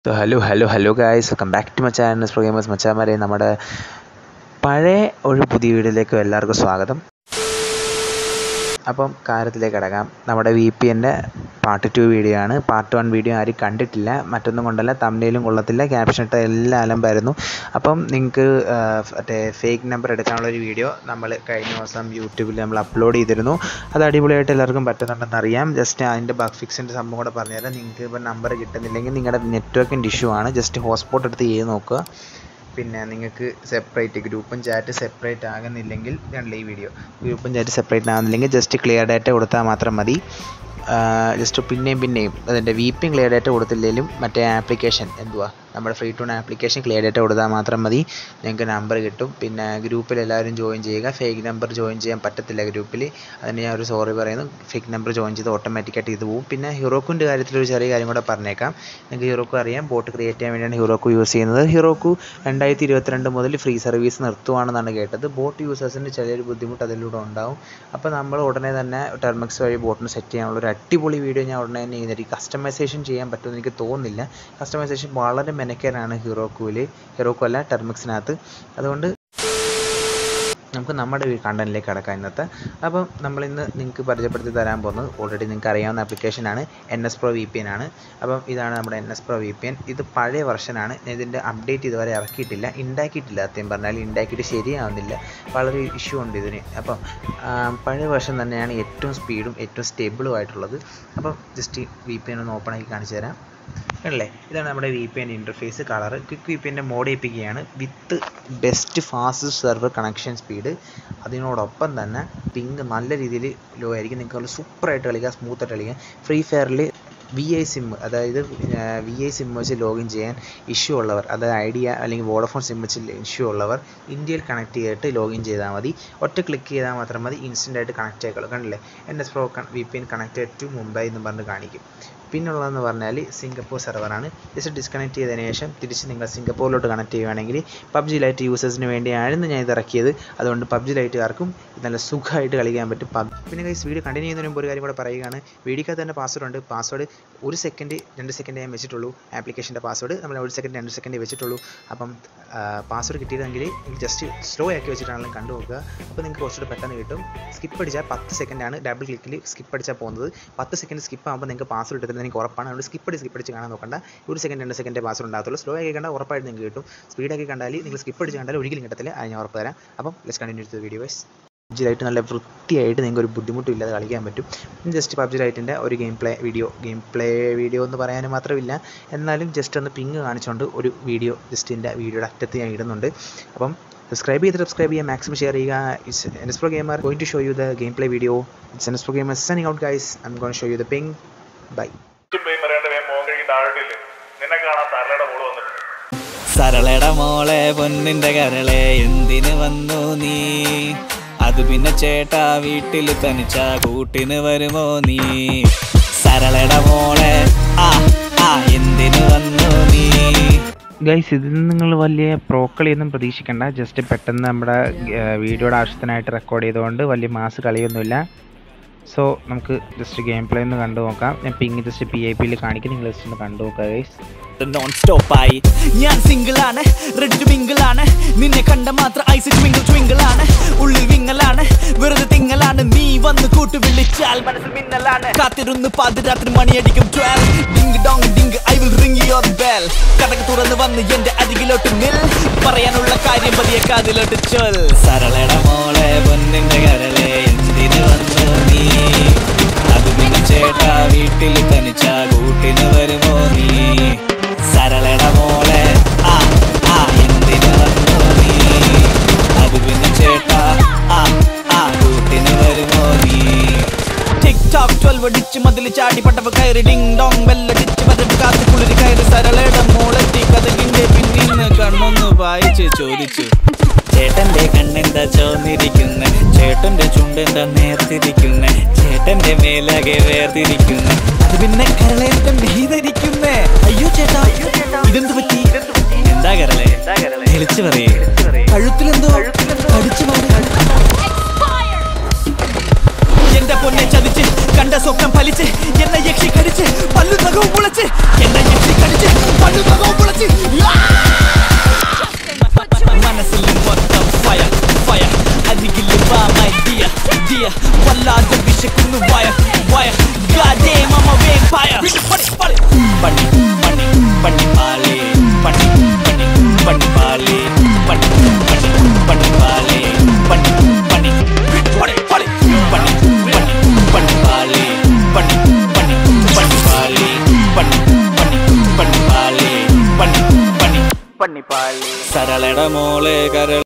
so hello hello hello guys welcome back to Machan pro gamers മച്ചാന്മാരെ നമ്മുടെ പഴയ ഒരു പുതിയ വീഡിയോയിലേക്ക് എല്ലാവർക്കും സ്വാഗതം അപ്പം കാര്യത്തിലേക്ക് കിടക്കാം നമ്മുടെ വി പി എൻ്റെ പാർട്ട് ടു വീഡിയോ ആണ് പാർട്ട് വൺ വീഡിയോ ആരും കണ്ടിട്ടില്ല മറ്റൊന്നും കൊണ്ടല്ല തമ്മിലും കൊള്ളത്തില്ല ക്യാപ്ഷൻ ഇട്ട എല്ലാ അലമ്പായിരുന്നു അപ്പം നിങ്ങൾക്ക് മറ്റേ ഫേക്ക് നമ്പർ എടുക്കാനുള്ള ഒരു വീഡിയോ നമ്മൾ കഴിഞ്ഞ ദിവസം യൂട്യൂബിൽ നമ്മൾ അപ്ലോഡ് ചെയ്തിരുന്നു അത് അടിപൊളിയായിട്ട് എല്ലാവർക്കും പറ്റുന്നുണ്ടെന്ന് അറിയാം ജസ്റ്റ് അതിൻ്റെ ബഗ് ഫിക്സിൻ്റെ സംഭവം കൂടെ പറഞ്ഞുതരാം നിങ്ങൾക്ക് ഇപ്പോൾ നമ്പർ കിട്ടുന്നില്ലെങ്കിൽ നിങ്ങളുടെ നെറ്റ്വർക്കിൻ്റെ ഇഷ്യൂ ആണ് ജസ്റ്റ് ഹോട്ട്സ്പോട്ട് എടുത്ത് ചെയ്ത് നോക്കുക പിന്നെ നിങ്ങൾക്ക് സെപ്പറേറ്റ് ഗ്രൂപ്പും ചാറ്റ് സെപ്പറേറ്റ് ആകുന്നില്ലെങ്കിൽ ഇതാണല്ലോ ഈ വീഡിയോ ഗ്രൂപ്പും ചാറ്റ് സെപ്പറേറ്റ് ആകുന്നില്ലെങ്കിൽ ജസ്റ്റ് ക്ലിയർ ഡാറ്റ കൊടുത്താൽ മാത്രം മതി ജസ്റ്റ് പിന്നെയും പിന്നെയും അതിൻ്റെ വി പി ക്ലിയർ ഡാറ്റ കൊടുത്തില്ലെങ്കിലും മറ്റേ ആപ്ലിക്കേഷൻ എന്തുവാ നമ്മുടെ free toon application clear data കൊടുത്താൽ മാത്രം മതി നിങ്ങൾക്ക് നമ്പർ കിട്ടും പിന്നെ ഗ്രൂപ്പിൽ എല്ലാവരും ജോയിൻ ചെയ്യുക ഫേക്ക് നമ്പർ ജോയിൻ ചെയ്യാൻ പറ്റത്തില്ല ഗ്രൂപ്പിൽ അതിന് ഞാൻ ഒരു സോറി പറയുന്നു ഫേക്ക് നമ്പർ ജോയിൻ ചെയ്ത് ഓട്ടോമാറ്റിക്കായിട്ട് ഇത് പോകും പിന്നെ ഹീറോക്കുൻ്റെ കാര്യത്തിൽ ഒരു ചെറിയ കാര്യം കൂടെ പറഞ്ഞേക്കാം നിങ്ങൾക്ക് ഹീറോക്കു അറിയാം ബോട്ട് ക്രിയേറ്റ് ചെയ്യാൻ വേണ്ടിയാണ് ഹീറോക്കു യൂസ് ചെയ്യുന്നത് ഹീറോക്കു രണ്ടായിരത്തി ഇരുപത്തിരണ്ട് മുതൽ ഫ്രീ സർവീസ് നിർത്തുവാണെന്നാണ് കേട്ടത് ബോട്ട് യൂസേഴ്സിന് ചെറിയൊരു ബുദ്ധിമുട്ട് അതിലൂടെ ഉണ്ടാവും അപ്പോൾ നമ്മൾ ഉടനെ തന്നെ ടെർമക്സ് വഴി ബോട്ടിന് സെറ്റ് ചെയ്യാനുള്ള ഒരു അടിപൊളി വീഡിയോ ഞാൻ ഉടനെ തന്നെ ചെയ്യുന്നതായിരിക്കും കസ്റ്റമൈസേഷൻ ചെയ്യാൻ പറ്റുമെന്ന് എനിക്ക് തോന്നുന്നില്ല കസ്റ്റമൈസേഷൻ വളരെ മെനക്കേടാണ് ഹീറോക്കുവിൽ ഹീറോക്കു അല്ല ടെർമിക്സിനകത്ത് അതുകൊണ്ട് നമുക്ക് നമ്മുടെ കണ്ടന്റിലേക്ക് കടക്കാം ഇന്നത്തെ അപ്പം നമ്മളിന്ന് നിങ്ങൾക്ക് പരിചയപ്പെടുത്തി തരാൻ പോകുന്നത് ഓൾറെഡി നിങ്ങൾക്ക് അറിയാവുന്ന ആപ്ലിക്കേഷനാണ് N S pro V P N ആണ് അപ്പം ഇതാണ് നമ്മുടെ N S pro V P N ഇത് പഴയ വെർഷനാണ് ഇതിൻ്റെ അപ്ഡേറ്റ് ഇതുവരെ ഇറക്കിയിട്ടില്ല ഉണ്ടാക്കിയിട്ടില്ല സത്യം പറഞ്ഞാൽ ഉണ്ടാക്കിയിട്ട് ശരിയാവുന്നില്ല വളരെ ഇഷ്യൂ ഉണ്ട് ഇതിന് അപ്പം പഴയ വെർഷൻ തന്നെയാണ് ഏറ്റവും സ്പീഡും ഏറ്റവും സ്റ്റേബിളും ആയിട്ടുള്ളത് അപ്പം ജസ്റ്റ് വി പി എൻ ഒന്ന് ഓപ്പൺ ആക്കി കാണിച്ചു തരാം അല്ലേ ഇതാണ് നമ്മുടെ V P N interface colour quick V P എൻ്റെ മോഡ് ഏൽപ്പിക്കുകയാണ് with best fast server connection speed അതിനോടൊപ്പം തന്നെ പിങ്ക് നല്ല രീതിയിൽ ലോ ആയിരിക്കും നിങ്ങൾക്ക് സൂപ്പറായിട്ട് കളിക്കാം സ്മൂത്തായിട്ട് കളിക്കാം ഫ്രീ ഫയറിൽ വി ഐ സിം അതായത് വി ഐ സിം വെച്ച് ലോഗിൻ ചെയ്യാൻ ഇഷ്യൂ ഉള്ളവർ അതായത് ഐഡിയ അല്ലെങ്കിൽ വോഡഫോൺ സിം വെച്ച് ഇഷ്യൂ ഉള്ളവർ ഇന്ത്യയിൽ കണക്ട് ചെയ്തിട്ട് ലോഗിൻ ചെയ്താൽ മതി ഒറ്റ ക്ലിക്ക് ചെയ്താൽ മാത്രം മതി ഇൻസ്റ്റൻ്റ് ആയിട്ട് കണക്ട് ആയിക്കോളൂ കണ്ടില്ലേ N S pro V P N connected to Mumbai എന്ന് പറഞ്ഞ് കാണിക്കും പിന്നുള്ളതെന്ന് പറഞ്ഞാൽ സിംഗപ്പൂർ സെർവറാണ് ജസ്റ്റ് ഡിസ്കണക്ട് ചെയ്തതിന് ശേഷം തിരിച്ച് നിങ്ങൾ സിംഗപ്പൂരിലോട്ട് കണക്ട് ചെയ്യുകയാണെങ്കിൽ പബ്ജി ലൈറ്റ് യൂസേഴ്സിന് വേണ്ടിയാണ് ഞാൻ ഇത് ഇറക്കിയത് അതുകൊണ്ട് പബ്ജി ലൈറ്റുകാർക്കും നല്ല സുഖമായിട്ട് കളിക്കാൻ പറ്റും പബ് പിന്നെ കൈസ് വീഡിയോ കണ്ടിന്യൂ ചെയ്യുന്നതിന് മുമ്പ് ഒരു കാര്യം കൂടെ പറയുകയാണ് വീഡിയോക്കകത്ത് തന്നെ പാസ്വേഡ് ഉണ്ട് പാസ്വേഡ് ഒരു സെക്കൻഡ് രണ്ട് സെക്കൻഡ് ഞാൻ വെച്ചിട്ടുള്ളൂ ആപ്ലിക്കേഷൻ്റെ പാസ്വേഡ് നമ്മൾ ഒരു സെക്കൻഡ് രണ്ട് സെക്കൻഡ് വെച്ചിട്ടുള്ളൂ അപ്പം പാസ്വേഡ് കിട്ടിയതെങ്കിൽ ജസ്റ്റ് സ്ലോ ആക്കി വെച്ചിട്ടാണെങ്കിലും കണ്ടു നോക്കുക അപ്പോൾ നിങ്ങൾക്ക് കുറച്ചുകൂടെ പെട്ടെന്ന് കിട്ടും സ്കിപ്പ് അടിച്ചാൽ പത്ത് സെക്കൻഡാണ് ഡബിൾ ക്ലിക്കിൽ സ്കിപ്പ് അടിച്ചാൽ പോകുന്നത് പത്ത് സെക്കൻഡ് സ്കിപ്പ് ആകുമ്പോൾ നിങ്ങൾക്ക് പാസ്വേഡ് കിട്ടുന്നത് എനിക്ക് ഉറപ്പാണ് അതുകൊണ്ട് സ്കിപ്പ് അടി സ്കിപ്പ് അടിച്ച് കാണാൻ നോക്കണ്ട ഒരു സെക്കൻഡ് രണ്ട് സെക്കൻഡ് പാസ്വേഡ് ഉണ്ടാകത്തുള്ളൂ സ്ലോ ആക്കി കണ്ടാൽ ഉറപ്പായിട്ട് നിങ്ങൾക്ക് കിട്ടും സ്പീഡാക്കി കണ്ടാൽ നിങ്ങൾ സ്കിപ്പ് അടിച്ച് കണ്ടാൽ ഒരിക്കലും കിട്ടത്തില്ല അത് ഞാൻ ഉറപ്പ് തരാം അപ്പം let's continue to video wise PUBG lite നല്ല വൃത്തിയായിട്ട് നിങ്ങൾക്ക് ഒരു ബുദ്ധിമുട്ടും ഇല്ലാതെ കളിക്കാൻ പറ്റും ജസ്റ്റ് പബ്ജി ലൈറ്റിൻ്റെ ഒരു game play video game play video എന്ന് പറയാൻ മാത്രമില്ല എന്നാലും ജസ്റ്റ് ഒന്ന് പിങ് കാണിച്ചുകൊണ്ട് ഒരു വീഡിയോ ജസ്റ്റ് എൻ്റെ വീഡിയോയുടെ അറ്റത്ത് ഞാൻ ഇടുന്നുണ്ട് അപ്പം സബ്സ്ക്രൈബ് ചെയ്ത് സബ്സ്ക്രൈബ് ചെയ്യുക മാക്സിമം ഷെയർ ചെയ്യുക it's N S pro gamer going to show you the game play video it's N S pro gamer signing out guys I'm gonna show you the ping bye നിന്നെ കാണാൻ തരലയുടെ മോള് വന്നിട്ടുണ്ട് സരളയുടെ മോളെ പൊന്നിന്റെ കരളെ എന്തിന് വന്നു നീ അത് പിന്നെ ചേട്ടാ വീട്ടിൽ തനിച്ച കൂട്ടിന് വരുമോ നീ സരളയുടെ മോളെ ആ ആ എന്തിന് വന്നു നീ ഗൈസ് ഇതിൽ നിന്ന് നിങ്ങൾ വലിയ പ്രോക്കളിയൊന്നും പ്രതീക്ഷിക്കണ്ട ജസ്റ്റ് പെട്ടെന്ന് നമ്മുടെ വീഡിയോയുടെ ആവശ്യത്തിനായിട്ട് റെക്കോർഡ് ചെയ്തുകൊണ്ട് വലിയ മാസ് കളിയൊന്നുമില്ല സോ നമുക്ക് ജസ്റ്റ് ഗെയിം പ്ലേ ഒന്ന് കണ്ടു നോക്കാം ഞാൻ പിങ് ജസ്റ്റ് പി ഐ പിയിൽ കാണിക്കും നിങ്ങൾ ജസ്റ്റ് ഒന്ന് കണ്ടു നോക്കുക ഗൈസ് നോൺ സ്റ്റോപ്പായി ഞാൻ സിംഗിൾ ആണ് റെഡ് ടു മിങ്കിൾ ആണ് നിന്നെ കണ്ട മാത്രം ഐസ് ട്വിങ്കിൾ ട്വിങ്കിൾ ആണ് ഉള്ളിൽ വിങ്ങലാണ് വെറുതെ തിങ്ങലാണ് നീ വന്ന് കൂട്ടു വിളിച്ചാൽ മനസ്സിൽ മിന്നലാണ് കാത്തിരുന്ന് പാതിരാത്രി മണിയടിക്കും twelve ding dong ding I will ring your bell കടക്ക് തുറന്ന് വന്ന് എന്റെ അരികിലോട്ട് നിൽ പറയാനുള്ള കാര്യം പതിയെ കാതിലോട്ട് ചൊൽ സരളയുടെ മോളെ പൊന്നിന്റെ കരളെ എന്തിന് വന്നു നീ അത് പിന്നെ ചേട്ടാ വീട്ടിൽ തനിച്ച കൂട്ടിന് വരുമോ നീ സരളയുടെ മോളെ ആ ആ എന്തിന് വന്നു നീ അത് പിന്നെ ചേട്ടാ ആ ആ കൂട്ടിന് വരുമോ നീ ടിക് ടോക്ക് ട്വൽവ് അടിച്ച് മതിൽ ചാടി പട്ടവ കയറി ഡിങ് ഡോങ് ബെല്ലടിച്ച് വരവ് കാത്ത് കുളിരി കയറി സരളയുടെ മോളെത്തി കഥകിന്റെ പിന്നിന്ന് കണ്ണൊന്ന് വായിച്ച് ചോദിച്ചു ചേട്ടന്റെ കണ്ണെന്താ ചോന്നിരിക്കുന്നെ ചേട്ടന്റെ ചുണ്ടെന്താ നേർത്തിരിക്കുന്നെ ചേട്ടന്റെ മേലകെ വേർതിരിക്കുന്നെ അത് പിന്നെ കരളേറ്റം മീതരിക്കുന്നേ അയ്യോ ചേട്ടാ ഇതെന്ത് പറ്റി എന്താ കരളെ തെളിച്ചു പറയേ കഴുത്തിലെന്തോ കടിച്ചു മാറി എന്റെ പൊന്നെ ചതിച്ച് കണ്ട സ്വപ്നം ഫലിച്ച് എന്നെ യക്ഷി കടിച്ച് പല്ലു നഖവും മുളച്ച് എന്നെ യക്ഷി കടിച്ച് പല്ലു നഖവും വിശക്കുന്നു വയ വയ goddamn I'm a vampire പണി പണി പണി പണി പണി പാലേ പണി പണി പണി പാലേ പണി പണി പണി പാലേ പണി പണി പണി പണി പണി പണി പണി പാലേ പണി പണി പണി പാലേ പണി പണി പണി പാലേ പണി പണി പണി പാലേ സരളട മോളെ കരൾ